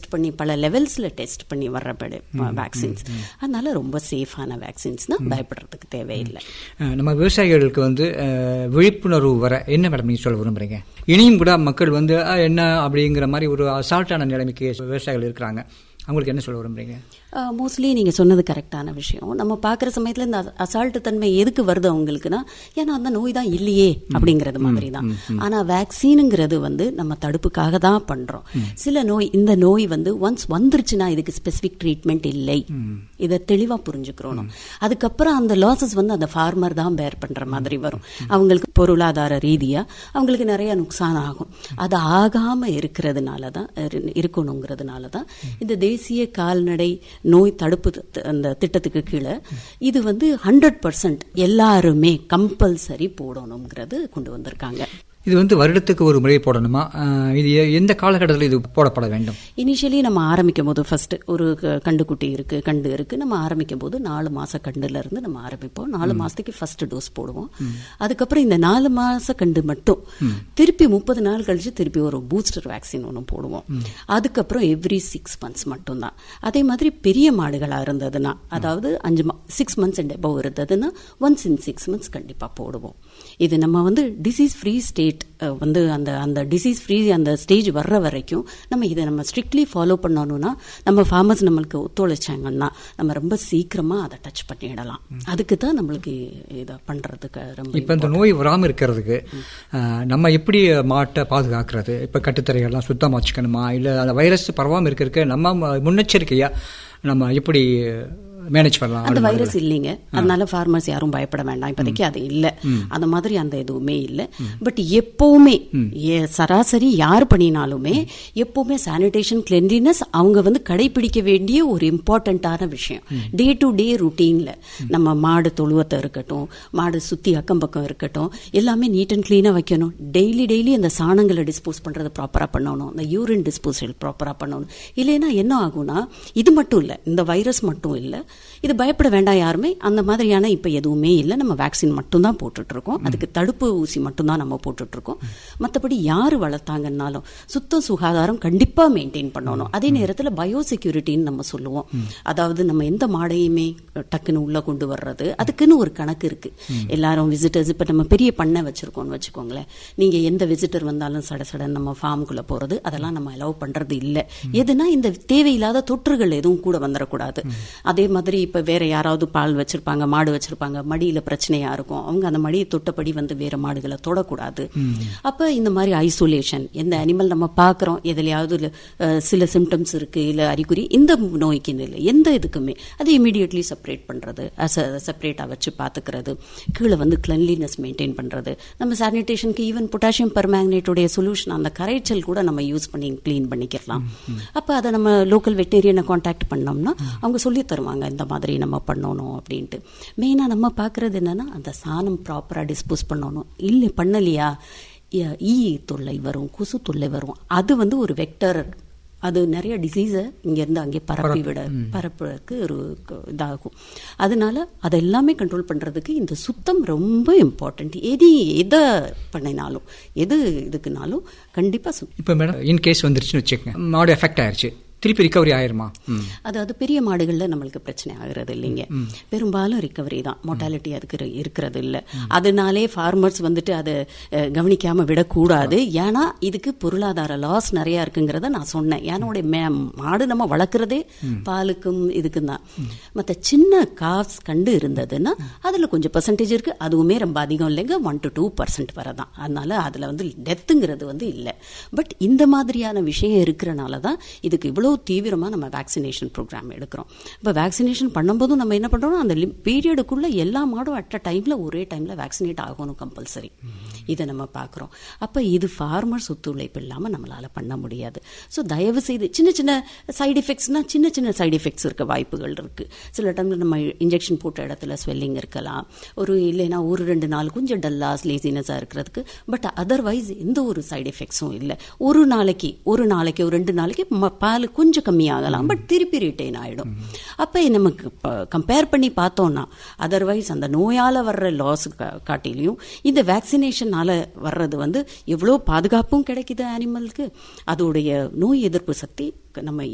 பண்ணி பல லெவல்ஸ்ல டெஸ்ட் பண்ணி வர்ற வேக்சின்ஸ் அதனால ரொம்ப சேஃபான வேக்சின்ஸ் தான் பயப்படுறதுக்கு தேவையில்லை அஹ், நம்ம விவசாயிகளுக்கு வந்து அஹ், விழிப்புணர்வு வர என்ன மேடம் நீங்க சொல்ல விரும்புறீங்க இனியும் கூட மக்கள் வந்து அஹ், என்ன அப்படிங்கிற மாதிரி ஒரு அசால்ட்டான நிலைமைக்கு விவசாயிகள் இருக்கிறாங்க அவங்களுக்கு என்ன சொல்ல விரும்புறீங்க மோஸ்ட்லி நீங்க சொன்னது கரெக்டான விஷயம் நம்ம பார்க்குற சமயத்துல இந்த அசால்ட்டு தன்மை எதுக்கு வருது அவங்களுக்குன்னா ஏன்னா அந்த நோய் தான் இல்லையே அப்படிங்கிறது மாதிரி தான் ஆனா வேக்சினுங்கிறது வந்து நம்ம தடுப்புக்காக தான் பண்றோம் சில நோய் இந்த நோய் வந்து ஒன்ஸ் வந்துருச்சுன்னா இதுக்கு ஸ்பெசிபிக் ட்ரீட்மெண்ட் இல்லை இதை தெளிவா புரிஞ்சுக்கிறோம் அதுக்கப்புறம் அந்த லாசஸ் வந்து அந்த ஃபார்மர் தான் பேர் பண்ற மாதிரி வரும் அவங்களுக்கு பொருளாதார ரீதியா அவங்களுக்கு நிறைய நுக்சான் ஆகும் அது ஆகாம இருக்கிறதுனால தான் இரு- இருக்கணுங்கிறதுனால தான் இந்த தேசிய கால்நடை நோய் தடுப்பு தி- அந்த திட்டத்துக்கு கீழே இது வந்து ஹண்ட்ரட் பர்சன்ட் எல்லாருமே கம்பல்சரி போடணுங்கிறது கொண்டு வந்திருக்காங்க இது வந்து வருடத்துக்கு ஒரு முறை போடணுமா அஹ், இது எ- எந்த காலகட்டத்தில் இது போடப்பட வேண்டும் இனிஷியலி நம்ம ஆரம்பிக்கும் போது ஃபர்ஸ்ட் ஒரு க- கண்டுக்குட்டி இருக்கு கண்டு இருக்கு நம்ம ஆரம்பிக்கும் போது நாலு மாச கண்டுல இருந்து நம்ம ஆரம்பிப்போம் நாலு மாசத்துக்கு ஃபர்ஸ்ட் டோஸ் போடுவோம் அதுக்கப்புறம் இந்த நாலு மாச கண்டு மட்டும் திருப்பி முப்பது நாள் கழிச்சு திருப்பி ஒரு பூஸ்டர் வேக்சின் ஒன்று போடுவோம் அதுக்கப்புறம் எவ்ரி சிக்ஸ் மந்த்ஸ் மட்டும்தான் அதே மாதிரி பெரிய மாடுகளா இருந்ததுன்னா அதாவது அஞ்சு சிக்ஸ் மந்த்ஸ் அண்ட் எபவ் இருந்ததுன்னா ஒன்ஸ் இன் சிக்ஸ் மந்த்ஸ் கண்டிப்பா போடுவோம் இது நம்ம வந்து டிசீஸ் ஃப்ரீ ஸ்டேட் வந்து அந்த அந்த டிசீஸ் ஃப்ரீ அந்த ஸ்டேஜ் வர்ற வரைக்கும் நம்ம இதை நம்ம ஸ்ட்ரிக்ட்லி ஃபாலோ பண்ணணும்னா நம்ம ஃபார்மர்ஸ் நம்மளுக்கு ஒத்துழைச்சாங்கன்னா நம்ம ரொம்ப சீக்கிரமா அதை டச் பண்ணிடலாம் அதுக்கு தான் நம்மளுக்கு இதை பண்றதுக்கு ரொம்ப இப்போ இந்த நோய் வராமல் இருக்கிறதுக்கு அஹ், நம்ம எப்படி மாட்டை பாதுகாக்கிறது இப்போ கட்டுத்தரைகள்லாம் சுத்தமாக வச்சுக்கணுமா இல்லை அந்த வைரஸ் பரவாமல் இருக்கிறதுக்கு நம்ம ம- முன்னெச்சரிக்கையா நம்ம எப்படி மேனேஜ் பண்ணலாம் அந்த வைரஸ் இல்லைங்க அதனால ஃபார்மர்ஸ் யாரும் பயப்பட வேண்டாம் இப்போதைக்கு அது இல்ல அந்த மாதிரி அந்த எதுவுமே இல்ல பட் எப்பவுமே ஏ- சராசரி யார் பண்ணினாலுமே எப்பவுமே சானிடேஷன் கிளென்லினஸ் அவங்க வந்து கடைபிடிக்க வேண்டிய ஒரு இம்பார்ட்டண்ட்டான விஷயம் டே டு டே ருட்டீன்ல நம்ம மாடு தொழுவத்தை இருக்கட்டும் மாடு சுத்தி அக்கம் பக்கம் இருக்கட்டும் எல்லாமே நீட் அண்ட் கிளீனா வைக்கணும் டெய்லி டெய்லி அந்த சாணங்களை டிஸ்போஸ் பண்றது ப்ராப்பரா பண்ணணும் அந்த யூரின் டிஸ்போசல் ப்ராப்பரா பண்ணணும் இல்லைன்னா என்ன ஆகும்னா இது மட்டும் இல்ல இந்த வைரஸ் மட்டும் இல்ல இது பயப்பட வேண்டாம் யாருமே அந்த மாதிரியான இப்ப எதுவுமே இல்லை நம்ம வேக்சின் மட்டும் தான் போட்டுட்டு இருக்கோம் அதுக்கு தடுப்பு ஊசி மட்டும் தான் நம்ம போட்டுட்டு இருக்கோம் மற்றபடி யாரு வளர்த்தாங்கன்னாலும் சுத்தம் சுகாதாரம் கண்டிப்பா மெயின்டைன் பண்ணணும் அதே நேரத்துல பயோ செக்யூரிட்டின்னு நம்ம சொல்லுவோம் அதாவது நம்ம எந்த மாடையுமே டக்குன்னு உள்ள கொண்டு வர்றது அதுக்குன்னு ஒரு கணக்கு இருக்கு எல்லாரும் விசிட்டர்ஸ் இப்ப நம்ம பெரிய பண்ணை வச்சிருக்கோம்னு வச்சுக்கோங்களேன் நீங்க எந்த விசிட்டர் வந்தாலும் சட சடன் நம்ம ஃபார்முக்குள்ள போறது அதெல்லாம் நம்ம அலோவ் பண்றது இல்ல எதுனா இந்த தேவையில்லாத தொற்றுகள் எதுவும் கூட வந்துடக்கூடாது அதே மாதிரி இப்ப வேற யாராவது பால் வச்சிருப்பாங்க மாடு வச்சிருப்பாங்க மடியில பிரச்சனையா இருக்கும் அவங்க அந்த மடியை தொட்டபடி வந்து வேற மாடுகளை தொடக்கூடாது அப்ப இந்த மாதிரி ஐசோலேஷன் எந்த அனிமல் நம்ம பாக்குறோம் எதுலயாவது அஹ், சில சிம்டம்ஸ் இருக்கு இல்ல அறிகுறி இந்த நோய்க்கு இல்லை எந்த இதுக்குமே அதை இமீடியட்லி செப்பரேட் பண்றது செப்பரேட்டா வச்சு பாத்துக்கிறது கீழே வந்து கிளன்லினஸ் மெயின்டைன் பண்றது நம்ம சானிடேஷனுக்கு ஈவன் பொட்டாசியம் பெர்மேங்கனேட்டுடைய சொல்யூஷன் அந்த கரைச்சல் கூட நம்ம யூஸ் பண்ணி க்ளீன் பண்ணிக்கலாம் அப்ப அதை நம்ம லோக்கல் வெட்டேரியனை காண்டாக்ட் பண்ணோம்னா அவங்க சொல்லி தருவாங்க இந்த மாதிரி நம்ம பண்ணணும் அப்படின்ட்டு மெயினா நம்ம பார்க்கறது என்னன்னா அந்த சாணம் ப்ராப்பரா டிஸ்போஸ் பண்ணணும் இல்லை பண்ணலையா ஈ- ஈ தொல்லை வரும் கொசு தொல்லை வரும் அது வந்து ஒரு வெக்டர் அது நிறைய டிசீஸை இங்கேருந்து அங்கே பரப்பி விட பரப்புறதுக்கு ஒரு க- இதாகும் அதனால அதை எல்லாமே கண்ட்ரோல் பண்ணுறதுக்கு இந்த சுத்தம் ரொம்ப இம்பார்ட்டன்ட் எது எதை பண்ணினாலும் எது இதுக்குனாலும் கண்டிப்பாக சுத்தம் இப்போ மேடம் இன் கேஸ் வந்துருச்சுன்னு வச்சுக்கோங்க மாடு எஃபெக்ட் ஆயிருச்சு திருப்பி ரிகவரி ஆயிருமா ம். அதாவது பெரிய மாடுகள்ல நம்மளுக்கு பிரச்சனை ஆகுறது இல்லைங்க பெரும்பாலும் ரிகவரி தான் மோட்டாலிட்டி அதுக்கு இரு- இருக்கிறது இல்ல அதனாலே ஃபார்மர்ஸ் வந்துட்டு அதை அஹ், கவனிக்காம விடக்கூடாது ஏன்னா இதுக்கு பொருளாதார லாஸ் நிறைய இருக்குங்கிறத நான் சொன்னேன் ஏன்னோட மாடு நம்ம வளர்க்குறதே பாலுக்கும் இதுக்கும் தான் மற்ற சின்ன காஸ் கண்டு இருந்ததுன்னா அதுல கொஞ்சம் பர்சன்டேஜ் இருக்கு அதுவுமே ரொம்ப அதிகம் இல்லைங்க ஒன் டு டூ பர்சன்ட் வரதான் அதனால அதுல வந்து டெத்துங்கிறது வந்து இல்லை பட் இந்த மாதிரியான விஷயம் இருக்கிறனால தான் இதுக்கு இவ்வளோ தீவிரமா நம்ம வேக்சினேஷன் ப்ரோக்ராம் எடுக்கிறோம் இப்போ வேக்சினேஷன் பண்ணும்போதும் நம்ம என்ன பண்றோம் அந்த பீரியடுக்குள்ள எல்லா மாடும் அட் அ டைம்ல ஒரே டைம்ல வேக்சினேட் ஆகணும் கம்பல்சரி இதை நம்ம பார்க்குறோம் அப்போ இது ஃபார்மர்ஸ் ஒத்துழைப்பு இல்லாமல் நம்மளால பண்ண முடியாது ஸோ தயவு செய்து சின்ன சின்ன சைடு எஃபெக்ட்ஸ்னா சின்ன சின்ன சைடு எஃபெக்ட்ஸ் இருக்க வாய்ப்புகள் இருக்கு சில டைம்ல நம்ம இன்ஜெக்ஷன் போட்ட இடத்துல ஸ்வெல்லிங் இருக்கலாம் ஒரு இல்லைன்னா ஒரு ரெண்டு நாள் கொஞ்சம் டல்லாஸ் லேசினஸாக இருக்கிறதுக்கு பட் அதர்வைஸ் எந்த ஒரு சைடு எஃபெக்ட்ஸும் இல்லை ஒரு நாளைக்கு ஒரு நாளைக்கு ஒரு ரெண்டு நாளைக்கு ம- பால் கொஞ்சம் கம்மியாகலாம் பட் திருப்பி ரிட்டைன் ஆயிடும் அப்போ நமக்கு கம்பேர் பண்ணி பார்த்தோம்னா அதர்வைஸ் அந்த நோயால வர்ற லாஸ் காட்டிலையும் இந்த வேக்சினேஷனால வர்றது வந்து எவ்வளோ பாதுகாப்பும் கிடைக்குது அனிமலுக்கு அதோடைய நோய் எதிர்ப்பு சக்தி நம்ம